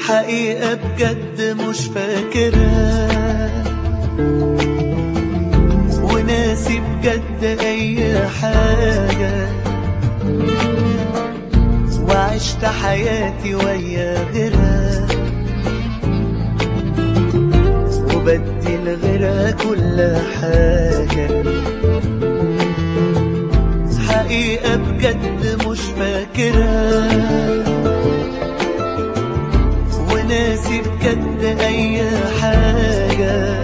حقيقة بجد مش فاكرها وناسي بجد أي حاجة وعشت حياتي ويا غيرها وبدي لغيرها كل حاجة حقيقة بجد مش فاكرها وناسي بجد أي حاجة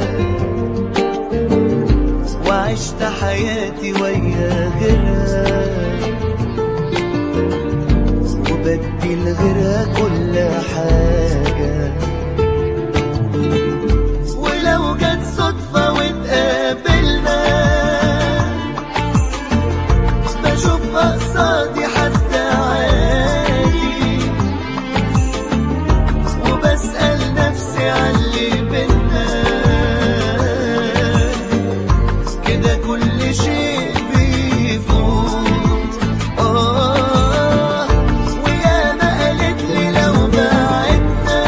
وعشت حياتي ويا غيرها وبدي لغيرها كل حاجة ولو جت صدفة واتقابلنا بشوف قصادي حتى عادي وبسأل نفسي عاللي بينا كده كل شيء بيفوت آه وياما قالت لي لو بعدنا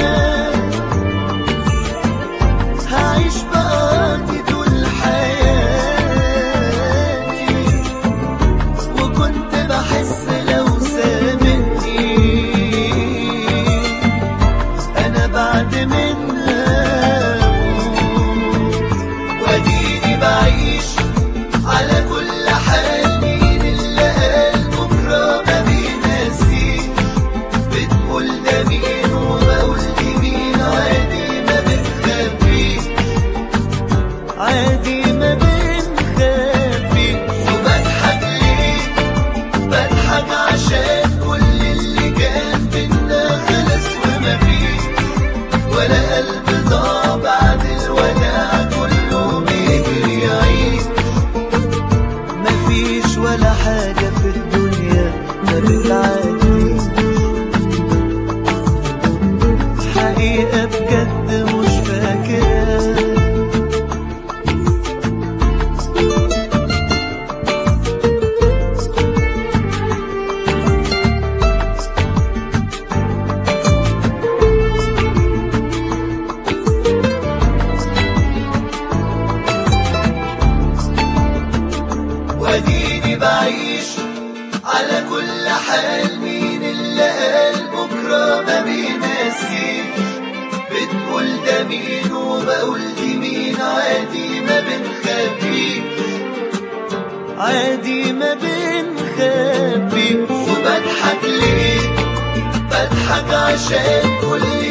هعيش بقاضي طول حياتي وكنت بحس لو سابتني انا بعد منها واديني بعيش على كل حال مين اللي قال بكره ما بينسيش بتقول ده مين وبقول دي مين عادي ما بتخبيش عادي ما بنخبي وبضحك ليه بضحك عشان كل اللي كان بينا خلص وما فيش ولا قلب ضاع بعد الوداع كله بيجري يعيش مفيش ولا حاجة في الدنيا ما بتعدي حقيقة بجد مش فاكرها واديني بعيش على كل حال مين اللي قال بكرة ما بينسيش بتقول ده مين وبقول دي مين عادي ما بنخبيش عادي ما بنخبيش وبضحك ليه بضحك عشان كل